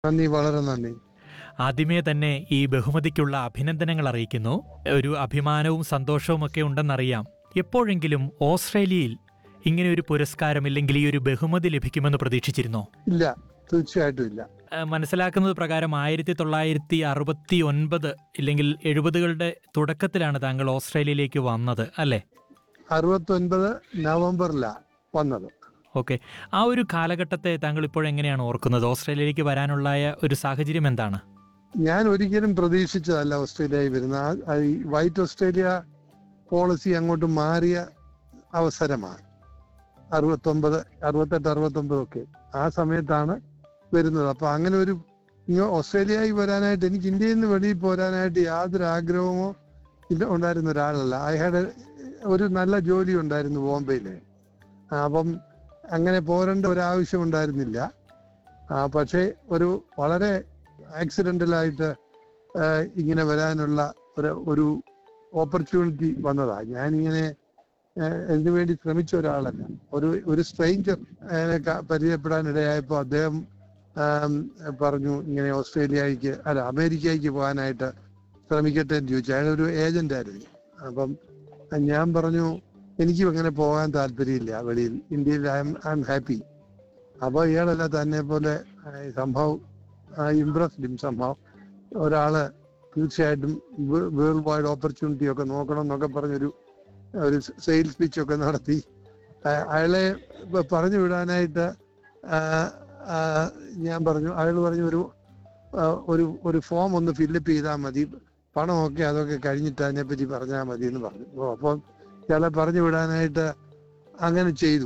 നന്ദി വളരെ നന്ദി ആദ്യമേ തന്നെ ഈ ബഹുമതിക്കുള്ള അഭിനന്ദനങ്ങൾ അറിയിക്കുന്നു ഒരു അഭിമാനവും സന്തോഷവും ഒക്കെ ഉണ്ടെന്നറിയാം എപ്പോഴെങ്കിലും ഓസ്ട്രേലിയയിൽ ഇങ്ങനെ ഒരു പുരസ്കാരം ഇല്ലെങ്കിൽ ഈ ഒരു ബഹുമതി ലഭിക്കുമെന്ന് പ്രതീക്ഷിച്ചിരുന്നോ ഇല്ല തീർച്ചയായിട്ടും ഇല്ല ആ, മനസ്സിലാക്കുന്നത് പ്രകാരം ആയിരത്തി തൊള്ളായിരത്തി അറുപത്തി ഒൻപത് ഇല്ലെങ്കിൽ എഴുപതുകളുടെ തുടക്കത്തിലാണ് താങ്കൾ ഓസ്ട്രേലിയയിലേക്ക് വന്നത് അല്ലേ അറുപത്തൊൻപത് നവംബറിലാ വന്നത് ഓക്കെ ആ ഒരു കാലഘട്ടത്തെ താങ്കൾ ഇപ്പോഴെങ്ങനെയാണ് ഓർക്കുന്നത് ഓസ്ട്രേലിയയിലേക്ക് വരാനുള്ള ഒരു സാഹചര്യം എന്താണ് ഞാൻ ഒരിക്കലും പ്രതീക്ഷിച്ചതല്ല ഓസ്ട്രേലിയയിൽ വരുന്ന ആ- ആ ഈ വൈറ്റ് ഓസ്ട്രേലിയ പോളിസി അങ്ങോട്ട് മാറിയ അവസരമാണ് അറുപത്തൊമ്പത് അറുപത്തെട്ട് അറുപത്തൊമ്പതൊക്കെ ആ സമയത്താണ് വരുന്നത് അപ്പൊ അങ്ങനെ ഒരു ഇങ്ങോ ഓസ്ട്രേലിയയിൽ വരാനായിട്ട് എനിക്ക് ഇന്ത്യയിൽ നിന്ന് വെളിയിൽ പോരാനായിട്ട് യാതൊരു ആഗ്രഹമോ ഇല്ല ഉണ്ടായിരുന്ന ഒരാളല്ല ഐ ഹാഡ് ഒരു നല്ല ജോലി ഉണ്ടായിരുന്നു ബോംബെയില് ആ, അപ്പം അങ്ങനെ പോരേണ്ട ഒരാവശ്യം ഉണ്ടായിരുന്നില്ല ആ, പക്ഷേ ഒരു വളരെ ആക്സിഡന്റലായിട്ട് ഇങ്ങനെ വരാനുള്ള ഒരു ഒരു ഓപ്പർച്യൂണിറ്റി വന്നതാ ഞാനിങ്ങനെ ഏഹ്, ഇതിനു വേണ്ടി ശ്രമിച്ച ഒരാളല്ല ഒരു ഒരു സ്ട്രെയിഞ്ചർ പരിചയപ്പെടാൻ ഇടയായപ്പോൾ അദ്ദേഹം ആം, പറഞ്ഞു ഇങ്ങനെ ഓസ്ട്രേലിയക്ക് അല്ല അമേരിക്കയ്ക്ക് പോകാനായിട്ട് ശ്രമിക്കട്ടെ എന്ന് ചോദിച്ചു അയാൾ ഒരു ഏജന്റ് ആയിരുന്നു അപ്പം ഞാൻ പറഞ്ഞു എനിക്കും അങ്ങനെ പോകാൻ താല്പര്യമില്ല വെളിയിൽ ഇന്ത്യയിൽ I'm I'm happy അപ്പോൾ ഇയാളല്ല തന്നെ പോലെ ആ, സംഭവം ഇംപ്രസ്ഡ് ഇം സംഭവം ഒരാള് തീർച്ചയായിട്ടും വേൾഡ് വൈഡ് ഓപ്പർച്യൂണിറ്റി ഒക്കെ നോക്കണം എന്നൊക്കെ പറഞ്ഞൊരു ഒരു സെയിൽസ് പിച്ച് ഒക്കെ നടത്തി ആ, അയാളെ പ- പറഞ്ഞു വിടാനായിട്ട് ആ, ആ, ഞാൻ പറഞ്ഞു അയാൾ പറഞ്ഞു ഒരു ആ, ഒരു ഒരു ഫോം ഒന്ന് ഫില്ലപ്പ് ചെയ്താൽ മതി പണമൊക്കെ അതൊക്കെ കഴിഞ്ഞിട്ട് അതിനെപ്പറ്റി പറഞ്ഞാൽ മതി എന്ന് പറഞ്ഞു ഓ, അപ്പം ഇയാളെ പറഞ്ഞു വിടാനായിട്ട് അങ്ങനെ ചെയ്തു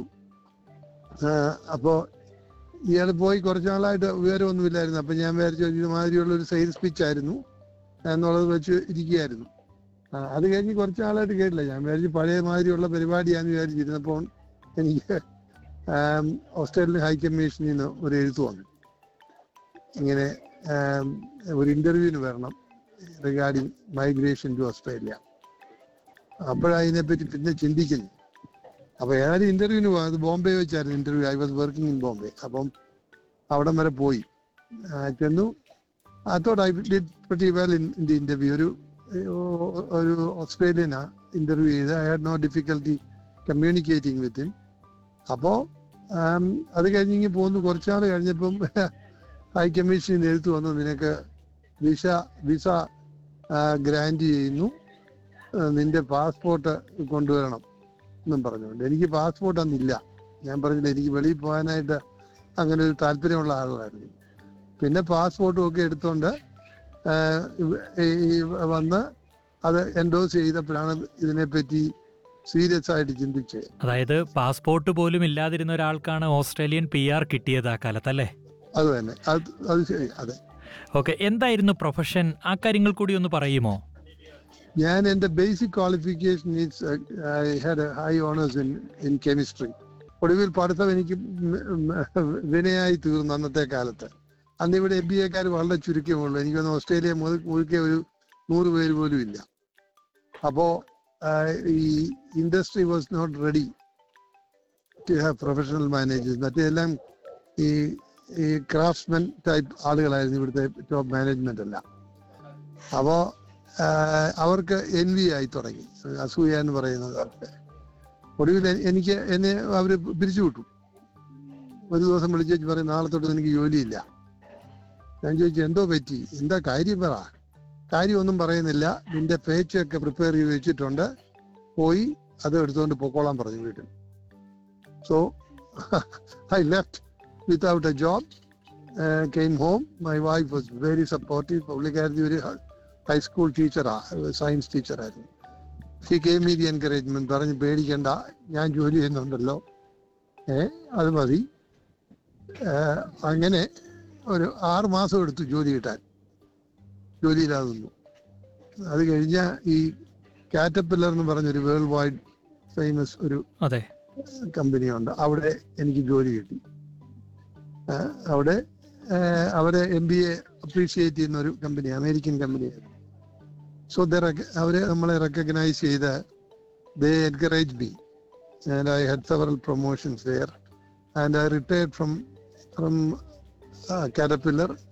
ആ, അപ്പോ ഇയാൾ പോയി കുറച്ചു നാളായിട്ട് വിവരമൊന്നുമില്ലായിരുന്നു അപ്പൊ ഞാൻ വിചാരിച്ചു ഇതുമാതിരിയുള്ള ഒരു സെയിൽസ് പിച്ച് ആയിരുന്നു എന്നുള്ളത് വെച്ച് ഇരിക്കുകയായിരുന്നു ആ, അത് കഴിഞ്ഞ് കുറച്ച് നാളായിട്ട് കേട്ടില്ല ഞാൻ വിചാരിച്ചു പഴയ മാതിരിയുള്ള പരിപാടിയാന്ന് വിചാരിച്ചിരുന്നപ്പോൾ എനിക്ക് ആം, ഓസ്ട്രേലിയൻ ഹൈ കമ്മീഷനിൽ നിന്ന് ഒരു എഴുത്ത് വന്നു ഇങ്ങനെ ആം, ഒരു ഇന്റർവ്യൂവിന് വരണം റിഗാർഡിങ് മൈഗ്രേഷൻ ടു ഓസ്ട്രേലിയ അപ്പോഴതിനെപ്പറ്റി പിന്നെ ചിന്തിക്കുന്നു അപ്പൊ ഏതായാലും ഇന്റർവ്യൂവിന് പോയി അത് ബോംബെ വെച്ചായിരുന്നു interview I was working in Bombay അപ്പം അവിടം വരെ പോയി ആ, ചെന്നു I thought I did pretty well in in the interview ഒരു ഒരു ഓസ്ട്രേലിയനാ ഇന്റർവ്യൂ ചെയ്ത് I had no difficulty communicating with him അപ്പോ ആം, അത് കഴിഞ്ഞിങ്ങി പോന്നു കുറച്ചാൾ കഴിഞ്ഞപ്പം ഹൈ കമ്മീഷൻ എഴുത്തു വന്നു നിനക്ക് വിസ വിസ ഗ്രാൻഡ് ചെയ്യുന്നു ആ, നിന്റെ പാസ്പോർട്ട് കൊണ്ടുവരണം എന്നും പറഞ്ഞുകൊണ്ട് എനിക്ക് പാസ്പോർട്ട് അന്നില്ല ഞാൻ പറഞ്ഞില്ല എനിക്ക് വെളിയിൽ പോകാനായിട്ട് അങ്ങനെ ഒരു താല്പര്യമുള്ള ആളായിരുന്നു പിന്നെ പാസ്പോർട്ടും ഒക്കെ എടുത്തോണ്ട് ആ, ഇവ- ഈ- ഈ വന്ന് അത് എൻഡോസ് ചെയ്തപ്പോഴാണ് ഇതിനെപ്പറ്റി സീരിയസ് ആയിട്ട് ചിന്തിച്ചത് അതായത് പാസ്പോർട്ട് പോലും ഇല്ലാതിരുന്ന ഒരാൾക്കാണ് ഓസ്ട്രേലിയൻ പി ആർ കിട്ടിയത് ആ കാലത്തല്ലേ അത് തന്നെ അത് അത് ശരി അതെ ഓക്കെ എന്തായിരുന്നു പ്രൊഫഷൻ ആ കാര്യങ്ങൾ കൂടി ഒന്ന് പറയുമോ ഞാൻ എൻ്റെ basic qualification means I had high honours in in chemistry ഒടുവിൽ പഠിത്തം എനിക്ക് ഉം, ഉം, വിനയായി തീർന്നു അന്നത്തെ കാലത്ത് അന്ന് ഇവിടെ എം ബി എക്കാർ വളരെ ചുരുക്കമുള്ളൂ എനിക്കൊന്ന് ഓസ്ട്രേലിയ മുതൽ മുഴുക്കെ ഒരു നൂറ് പേര് പോലും ഇല്ല അപ്പോ ആ, ഈ industry was not ready to have professional managers മറ്റെല്ലാം ഈ ഈ ക്രാഫ്റ്റ്സ്മെൻ ടൈപ്പ് ആളുകളായിരുന്നു ഇവിടുത്തെ ടോപ്പ് മാനേജ്മെന്റ് എല്ലാം അപ്പോ ആഹ് അവർക്ക് എൻവി ആയി തുടങ്ങി അസൂയ എന്ന് പറയുന്നത് ഒടുവിൽ എ- എനിക്ക് എന്നെ അവര് പിരിച്ചുവിട്ടു ഒരു ദിവസം വിളിച്ചു വെച്ച് പറയും നാളെ തൊട്ട് എനിക്ക് ജോലിയില്ല ഞാൻ ചോദിച്ചു എന്തോ പറ്റി എന്താ കാര്യം പറ കാര്യമൊന്നും പറയുന്നില്ല നിന്റെ പേച്ചൊക്കെ പ്രിപ്പയർ ചെയ്ത് വെച്ചിട്ടുണ്ട് പോയി അത് എടുത്തുകൊണ്ട് പൊക്കോളാൻ പറഞ്ഞു വീട്ടിൽ so I left without a job came home my wife was very supportive പുള്ളിക്കാരത്തി ഒരു ഹൈസ്കൂൾ ടീച്ചറാ സയൻസ് ടീച്ചറായിരുന്നു she came me the encouragement പറഞ്ഞ് പേടിക്കണ്ട ഞാൻ ജോലി ചെയ്യുന്നുണ്ടല്ലോ ഏ അത് മതി ഏഹ് അങ്ങനെ ഒരു ആറ് മാസം എടുത്തു ജോലി കിട്ടാൻ ജോലിയില്ലാതെ നിന്നു അത് കഴിഞ്ഞ ഈ കാറ്റപ്പില്ലർ എന്ന് പറഞ്ഞൊരു വേൾഡ് വൈഡ് ഫേമസ് ഒരു അതെ കമ്പനിയുണ്ട് അവിടെ എനിക്ക് ജോലി കിട്ടി ആ, അവിടെ ആ, അവരെ എം ബി എ അപ്രീഷിയേറ്റ് ചെയ്യുന്ന ഒരു കമ്പനി അമേരിക്കൻ കമ്പനിയായിരുന്നു സോ ദ അവരെ നമ്മളെ റെക്കഗ്നൈസ് ചെയ്ത് they encourage be and I had several promotions there and I retired from from കാറ്റപ്പില്ലർ